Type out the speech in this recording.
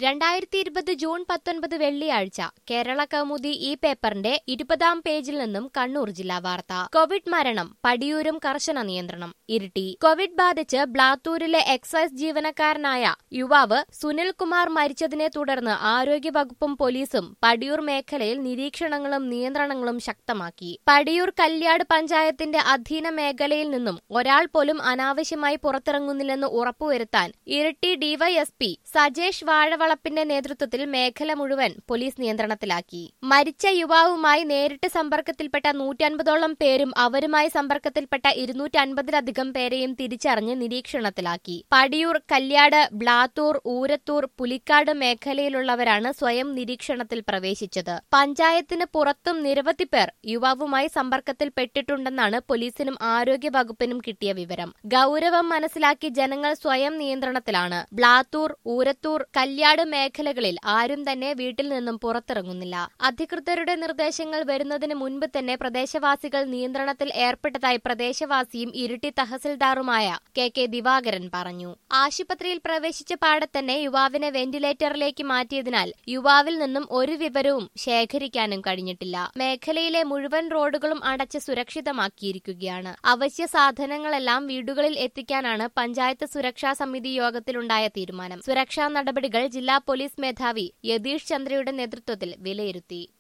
രണ്ടായിരത്തി ഇരുപത് ജൂൺ പത്തൊൻപത് വെള്ളിയാഴ്ച കേരള കൗമുദി ഈ പേപ്പറിന്റെ ഇരുപതാം പേജിൽ നിന്നും കണ്ണൂർ ജില്ലാ വാർത്ത കോവിഡ് മരണം പടിയൂരും കർശന നിയന്ത്രണം ഇരിട്ടി കോവിഡ് ബാധിച്ച് ബ്ലാത്തൂരിലെ എക്സൈസ് ജീവനക്കാരനായ യുവാവ് സുനിൽ കുമാർ മരിച്ചതിനെ തുടർന്ന് ആരോഗ്യവകുപ്പും പോലീസും പടിയൂർ മേഖലയിൽ നിരീക്ഷണങ്ങളും നിയന്ത്രണങ്ങളും ശക്തമാക്കി പടിയൂർ കല്യാട് പഞ്ചായത്തിന്റെ അധീന മേഖലയിൽ നിന്നും ഒരാൾ പോലും അനാവശ്യമായി പുറത്തിറങ്ങുന്നില്ലെന്ന് ഉറപ്പുവരുത്താൻ ഇരിട്ടി ഡിവൈഎസ്പി സജേഷ് വാഴവളപ്പിന്റെ നേതൃത്വത്തിൽ മേഖല മുഴുവൻ പോലീസ് നിയന്ത്രണത്തിലാക്കി മരിച്ച യുവാവുമായി നേരിട്ട് സമ്പർക്കത്തിൽപ്പെട്ട നൂറ്റൻപതോളം പേരും അവരുമായി സമ്പർക്കത്തിൽപ്പെട്ട ഇരുന്നൂറ്റി അൻപതിലധികം പേരെയും തിരിച്ചറിഞ്ഞ് നിരീക്ഷണത്തിലാക്കി പടിയൂർ കല്യാട് ബ്ലാത്തൂർ ഊരത്തൂർ പുലിക്കാട് മേഖലയിലുള്ളവരാണ് സ്വയം നിരീക്ഷണത്തിൽ പ്രവേശിച്ചത് പഞ്ചായത്തിന് പുറത്തും നിരവധി പേർ യുവാവുമായി സമ്പർക്കത്തിൽപ്പെട്ടിട്ടുണ്ടെന്നാണ് പോലീസിനും ആരോഗ്യ വകുപ്പിനും കിട്ടിയ വിവരം ഗൌരവം മനസ്സിലാക്കി ജനങ്ങൾ സ്വയം നിയന്ത്രണത്തിലാണ് ബ്ലാത്തൂർ ഊരത്തൂർ കല്യാട് മേഖലകളിൽ ആരും തന്നെ വീട്ടിൽ നിന്നും പുറത്തിറങ്ങുന്നില്ല അധികൃതരുടെ നിർദ്ദേശങ്ങൾ വരുന്നതിന് മുൻപ് തന്നെ പ്രദേശവാസികൾ നിയന്ത്രണത്തിൽ ഏർപ്പെട്ടതായി പ്രദേശവാസിയും ഇരിട്ടി തഹസിൽദാറുമായ കെ കെ ദിവാകരൻ പറഞ്ഞു ആശുപത്രിയിൽ പ്രവേശിച്ച പാടെ തന്നെ യുവാവിനെ വെന്റിലേറ്ററിലേക്ക് മാറ്റിയതിനാൽ യുവാവിൽ നിന്നും ഒരു വിവരവും ശേഖരിക്കാനും കഴിഞ്ഞിട്ടില്ല മേഖലയിലെ മുഴുവൻ റോഡുകളും അടച്ച് സുരക്ഷിതമാക്കിയിരിക്കുകയാണ് അവശ്യ സാധനങ്ങളെല്ലാം വീടുകളിൽ എത്തിക്കാനാണ് പഞ്ചായത്ത് സുരക്ഷാ സമിതി യോഗത്തിലുണ്ടായ തീരുമാനം സുരക്ഷാ നടപടികൾ ജില്ലാ പോലീസ് മേധാവി യതീഷ് ചന്ദ്രയുടെ നേതൃത്വത്തിൽ വിലയിരുത്തി